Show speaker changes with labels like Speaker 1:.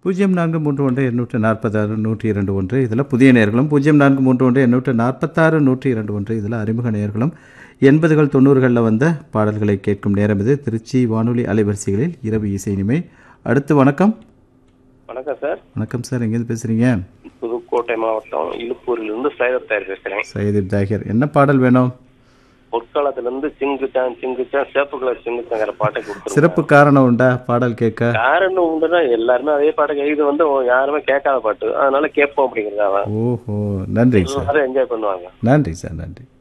Speaker 1: பூஜ்ஜியம் நான்கு மூன்று ஒன்று எண்ணூற்று நாற்பத்தாறு நூற்றி இரண்டு ஒன்று இதில் புதிய நேர்களும் பூஜ்ஜியம் நான்கு மூன்று ஒன்று எண்ணூற்று நாற்பத்தாறு நூற்றி இரண்டு ஒன்று இதில் அறிமுக நேர்களும் எண்பதுகள் தொண்ணூறுகளில் வந்த பாடல்களை கேட்கும் நேரம் இது திருச்சி வானொலி அலைவரிசைகளில் இரவு இசை இனிமை அடுத்து வணக்கம்
Speaker 2: வணக்கம் சார்
Speaker 1: வணக்கம் சார் எங்கேருந்து பேசுகிறீங்க
Speaker 2: புதுக்கோட்டை மாவட்டம் இழுப்பூரிலிருந்து சைதர் தயார் பேசுறேன்
Speaker 1: சையீத் தாகிர் என்ன பாடல் வேணும்
Speaker 2: பொற்காலத்துல இருந்து சிங்குச்சான் சிங்குச்சான் சேப்பு கலர் சிங்குச்சாங்கிற பாட்டை கொடுத்துருவோம்
Speaker 1: சிறப்பு காரணம் உண்டா பாடல் கேட்க
Speaker 2: காரணம் உண்டுன்னா எல்லாருமே அதே பாட்டை கே- இது வந்து யாருமே கேட்காத பாட்டு அதனால கேட்போம் அப்படிங்கிறதாவ
Speaker 1: ஓஹோ நன்றி சார்
Speaker 2: எல்லாரும் என்ஜாய் பண்ணுவாங்க
Speaker 1: நன்றி சார் நன்றி